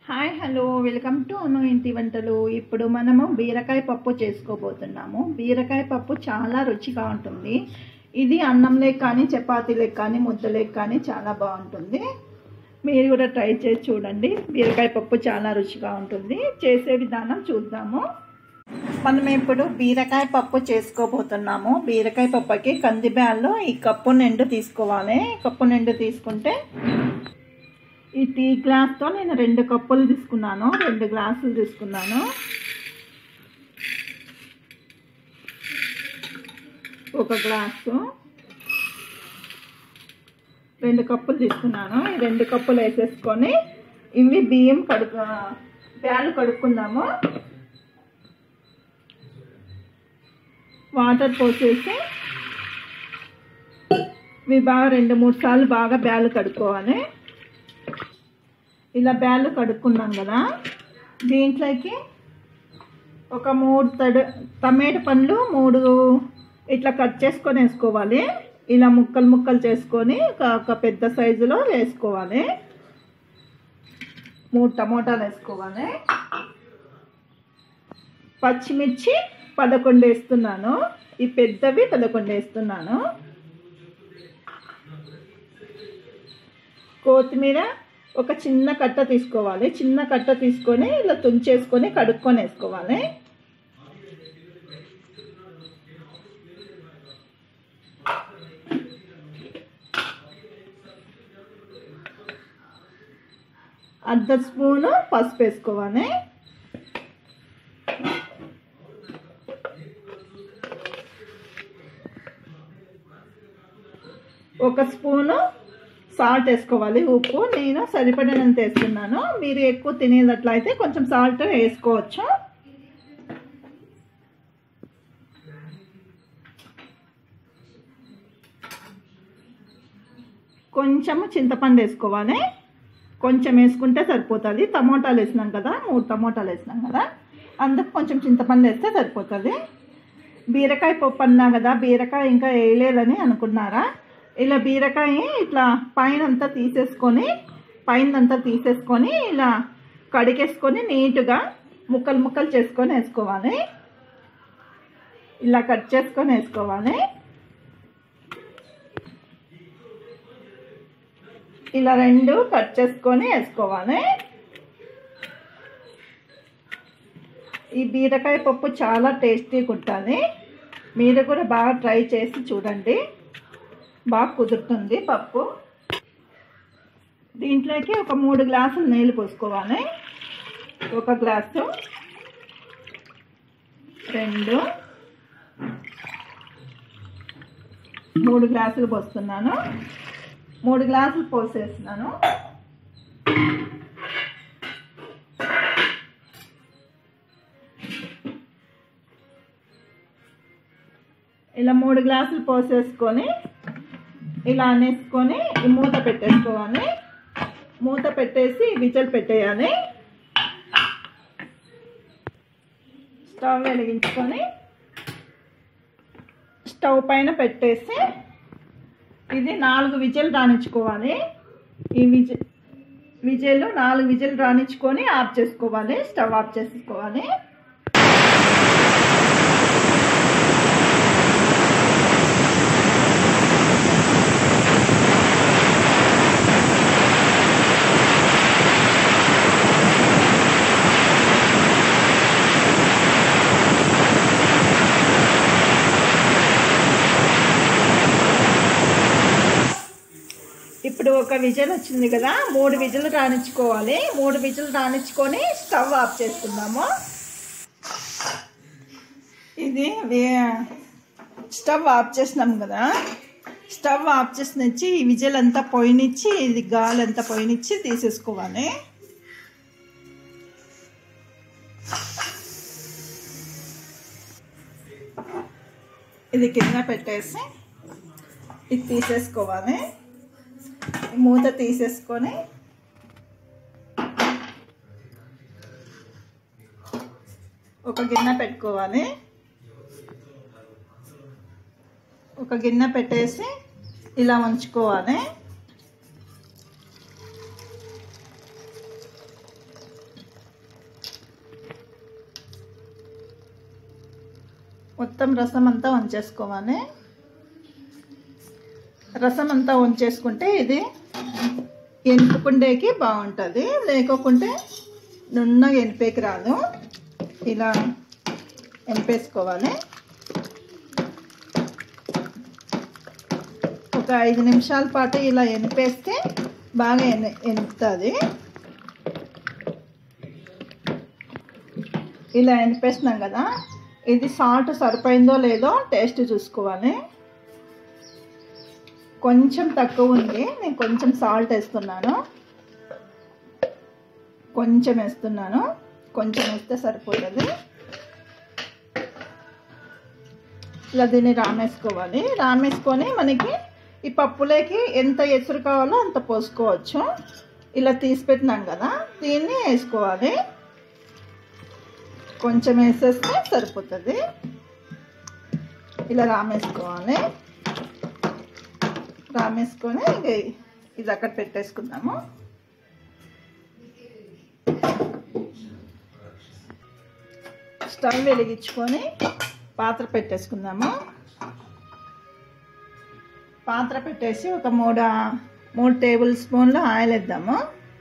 hi hello welcome to Anu ఇంటి వంటలు ఇప్పుడు మనము బీరకాయ పప్పు చేసుకోబోతున్నాము బీరకాయ పప్పు చాలా రుచిగా ఉంటుంది ఇది అన్నంలోకి కానీ చపాతీలకు కానీ ముద్దలేకి కానీ చాలా బాగుంటుంది మీరు కూడా ట్రై చేసి చూడండి బీరకాయ పప్పు చాలా రుచిగా ఉంటుంది చేసే విధానం చూద్దాము మనం ఇప్పుడు బీరకాయ పప్పు చేసుకోబోతున్నాము బీరకాయ పప్పుకి కందిబ్యాల్లో ఈ కప్పు నిండు తీసుకోవాలి కప్పు నిండు తీసుకుంటే ఈ టీ గ్లాస్తో నేను రెండు కప్పులు తీసుకున్నాను రెండు గ్లాసులు తీసుకున్నాను ఒక గ్లాసు రెండు కప్పులు తీసుకున్నాను ఈ రెండు కప్పులు వేసేసుకొని ఇవి బియ్యం కడుకు బ్యాలు కడుక్కుందాము వాటర్ పోసేసి ఇవి బాగా రెండు మూడు సార్లు బాగా బ్యాలు కడుక్కోవాలి ఇలా బ్యాలు కడుక్కున్నాం కదా దీంట్లోకి ఒక మూడు తడు టమాటా పండ్లు మూడు ఇట్లా కట్ చేసుకొని వేసుకోవాలి ఇలా ముక్కలు ముక్కలు చేసుకొని ఒక ఒక పెద్ద సైజులో వేసుకోవాలి మూడు టమోటాలు వేసుకోవాలి పచ్చిమిర్చి పదకొండు వేస్తున్నాను ఈ పెద్దవి పదకొండు వేస్తున్నాను కొత్తిమీర ఒక చిన్న కట్ట తీసుకోవాలి చిన్న కట్ట తీసుకొని ఇలా తుంచేసుకొని కడుక్కొని వేసుకోవాలి అర్ధ స్పూను పసుపు వేసుకోవాలి ఒక స్పూను సాల్ట్ వేసుకోవాలి ఉప్పు నేను సరిపడినంత వేస్తున్నాను మీరు ఎక్కువ తినేటట్లయితే కొంచెం సాల్ట్ వేసుకోవచ్చు కొంచెము చింతపండు వేసుకోవాలి కొంచెం వేసుకుంటే సరిపోతుంది టమోటాలు వేసినాం కదా మూడు టమోటాలు వేసినాం కదా అందుకు కొంచెం చింతపండు వేస్తే సరిపోతుంది బీరకాయ పప్పు అన్నా కదా బీరకాయ ఇంకా వేయలేదని అనుకున్నారా ఇలా బీరకాయ ఇట్లా పైన అంతా తీసేసుకొని పైన అంతా తీసేసుకొని ఇలా కడిగేసుకొని నీట్గా ముక్కలు ముక్కలు చేసుకొని వేసుకోవాలి ఇలా కట్ చేసుకొని వేసుకోవాలి ఇలా రెండు కట్ చేసుకొని వేసుకోవాలి ఈ బీరకాయ పప్పు చాలా టేస్టీగా ఉంటుంది మీరు కూడా బాగా ట్రై చేసి చూడండి బాగా కుదురుతుంది పప్పు దీంట్లోకి ఒక మూడు గ్లాసులు నీళ్ళు పోసుకోవాలి ఒక గ్లాసు రెండు మూడు గ్లాసులు పోస్తున్నాను మూడు గ్లాసులు పోసేస్తున్నాను ఇలా మూడు గ్లాసులు పోసేసుకొని ఇలా అనేసుకొని ఈ మూత పెట్టేసుకోవాలి మూత పెట్టేసి విజల్ పెట్టేయాలి స్టవ్ వెలిగించుకొని స్టవ్ పైన పెట్టేసి ఇది నాలుగు విజల్ రాణించుకోవాలి ఈ విజ విజలు నాలుగు విజలు రాణించుకొని ఆఫ్ చేసుకోవాలి స్టవ్ ఆఫ్ చేసుకోవాలి ఇప్పుడు ఒక విజల్ వచ్చింది కదా మూడు విజలు రాణించుకోవాలి మూడు విజలు రాణించుకొని స్టవ్ ఆఫ్ చేసుకుందాము ఇది స్టవ్ ఆఫ్ చేసినాం కదా స్టవ్ ఆఫ్ చేసినిచ్చి ఈ విజల్ అంతా పోయినిచ్చి ఇది గాలి అంతా పోయినిచ్చి తీసేసుకోవాలి ఇది కింద పెట్టేసి ఇది తీసేసుకోవాలి మూత తీసేసుకొని ఒక గిన్నె పెట్టుకోవాలి ఒక గిన్నె పెట్టేసి ఇలా ఉంచుకోవాలి మొత్తం రసం అంతా వంచేసుకోవాలి రసం అంతా వంచేసుకుంటే ఇది ఎనుపుకుండేకి బాగుంటుంది లేకోకుంటే నున్నగా ఎనిపేకి రాదు ఇలా ఎనిపేసుకోవాలి ఒక ఐదు నిమిషాల పాటు ఇలా ఎనిపేస్తే బాగా ఎని ఎనుపుతుంది ఇలా ఎనిపేస్తున్నాం కదా ఇది సాల్ట్ సరిపోయిందో లేదో టేస్ట్ చూసుకోవాలి కొంచెం తక్కువ ఉంది నేను కొంచెం సాల్ట్ వేస్తున్నాను కొంచెం వేస్తున్నాను కొంచెం వేస్తే సరిపోతుంది ఇలా దీన్ని రామేసుకోవాలి రామేసుకొని మనకి ఈ పప్పులోకి ఎంత ఎసురు కావాలో అంత పోసుకోవచ్చు ఇలా తీసి పెట్టినాం కదా దీన్ని వేసుకోవాలి కొంచెం వేసేస్తే సరిపోతుంది ఇలా రామేసుకోవాలి రామేసుకొని ఇంక ఇది అక్కడ పెట్టేసుకుందాము స్టవ్ వెలిగించుకొని పాత్ర పెట్టేసుకుందాము పాత్ర పెట్టేసి ఒక మూడు మూడు టేబుల్ స్పూన్లు ఆయిల్ వేద్దాము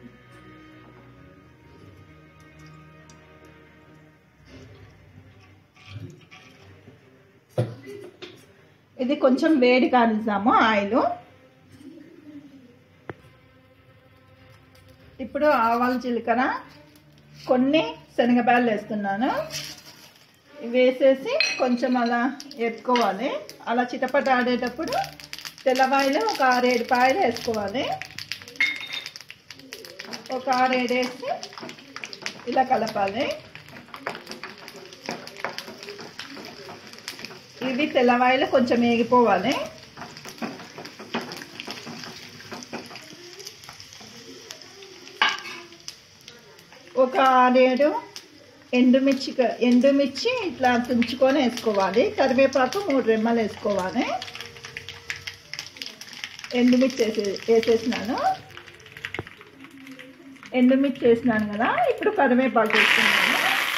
ఇది కొంచెం వేడి కానిద్దాము ఆయిల్ ఇప్పుడు ఆవాలు జీలకర్ర కొన్ని శనగపాయలు వేస్తున్నాను ఇవి వేసేసి కొంచెం అలా ఎత్తుకోవాలి అలా చిటపట ఆడేటప్పుడు తెల్లవాయిలు ఒక ఆరేడు పాయలు వేసుకోవాలి ఒక ఆరేడు వేసి ఇలా కలపాలి ఇవి తెల్లవాయిలు కొంచెం వేగిపోవాలి ఒక ఆరేడు ఎండుమిర్చి ఎండుమిర్చి ఇట్లా తుంచుకొని వేసుకోవాలి కరివేపాకు మూడు రెమ్మలు వేసుకోవాలి ఎండుమిర్చి వేసే వేసేసినాను ఎండుమిర్చి వేసినాను కదా ఇప్పుడు కరివేపాకు వేసుకున్నాను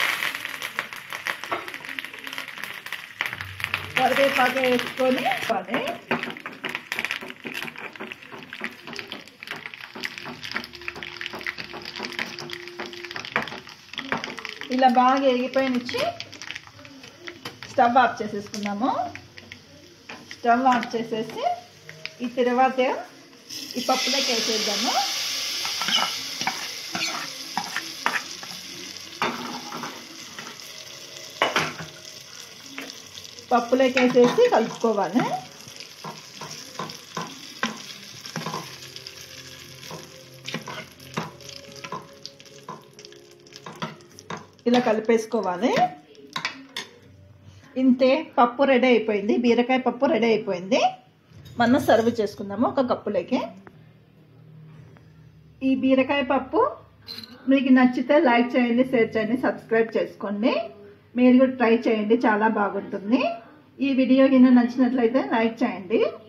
కరివేపాకు వేసుకొని పని ఇలా బాగా ఎగిపోయినిచ్చి స్టవ్ ఆఫ్ చేసేసుకున్నాము స్టవ్ ఆఫ్ చేసేసి ఈ తర్వాత ఈ పప్పులోకి వేసేద్దాము పప్పులోకి వేసేసి కలుపుకోవాలి ఇలా కలిపేసుకోవాలి ఇంతే పప్పు రెడీ అయిపోయింది బీరకాయ పప్పు రెడీ అయిపోయింది మనం సర్వ్ చేసుకుందాము ఒక కప్పులోకి ఈ బీరకాయ పప్పు మీకు నచ్చితే లైక్ చేయండి షేర్ చేయండి సబ్స్క్రైబ్ చేసుకోండి మీరు కూడా ట్రై చేయండి చాలా బాగుంటుంది ఈ వీడియో కింద నచ్చినట్లయితే లైక్ చేయండి